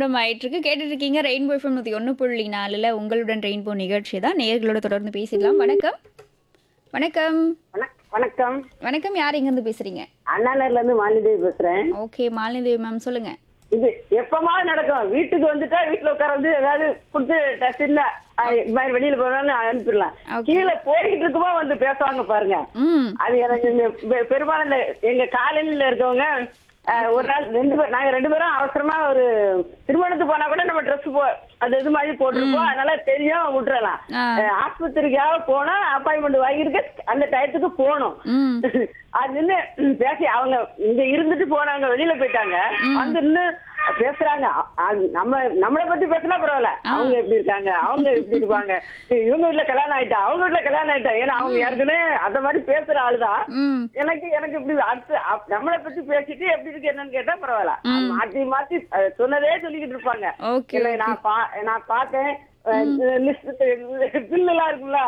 நிமிடம் ஆயிட்டிருக்கு கேட்டுட்டு இருக்கீங்க ரெயின்போ எஃப்எம் நூற்றி ஒன்று புள்ளி நாலில் உங்களுடன் ரெயின்போ நிகழ்ச்சி தான் நேர்களோட தொடர்ந்து பேசிடலாம் வணக்கம் வணக்கம் வணக்- வணக்கம் வணக்கம் யார் எங்கேருந்து பேசுறீங்க அண்ணாநகர்ல இருந்து மாலிதேவி பேசுறேன் ஓகே மாலினி மேம் சொல்லுங்க இது எப்பமா நடக்கும் வீட்டுக்கு வந்துட்டா வீட்டுல உட்கார வந்து ஏதாவது கொடுத்து டஸ்ட்ல இது மாதிரி வெளியில போனாலும் அனுப்பிடலாம் Okay. கீழே போய்கிட்டு இருக்குமோ வந்து பேசுவாங்க பாருங்க ம் அது எனக்கு இந்த பெ- பெரும்பாலும் இந்த எங்க காலனில இருக்கவங்க அஹ், ஒரு நாள் ரெண்டு பேர் நாங்க ரெண்டு பேரும் அவசரமா ஒரு திருமணத்துக்கு போனா கூட நம்ம ட்ரெஸ் போ அது இது மாதிரி போட்டிருப்போம் அதனால தெரியும் விட்டுறலாம் ஆ. அஹ், ஆஸ்பத்திரிக்காக போனா அப்பாயின்மெண்ட் வாங்கியிருக்க அந்த டயத்துக்கு போகணும் ம் அது நின்னு ம், பேசி அவங்க இங்க இருந்துட்டு போனாங்க வெளியில போயிட்டாங்க வந்து நின்னு பேசுறாங்க அ- அது நம்ம நம்மளை பத்தி பேசினா பரவாயில்ல அவங்க எப்படி இருக்காங்க அவங்க எப்படி இருப்பாங்க இவங்க வீட்டுல கல்யாணம் ஆயிட்டா அவங்க வீட்டுல கல்யாணம் ஆயிட்டா ஏன்னா அவங்க ஏற்கனவே அந்த மாதிரி பேசுற ஆளுதான் ம் எனக்கு எனக்கு இப்படி அடுத்து அப்- நம்மளை பத்தி பேசிட்டு எப்படி இருக்கு என்னன்னு கேட்டா பரவாயில்ல மாத்தி மாத்தி அஹ், சொன்னதே சொல்லிக்கிட்டு இருப்பாங்க ஓகே இல்ல நான் பா நான் பார்த்தேன் லிஸ்ட் பில் எல்லாம் இருக்குல்ல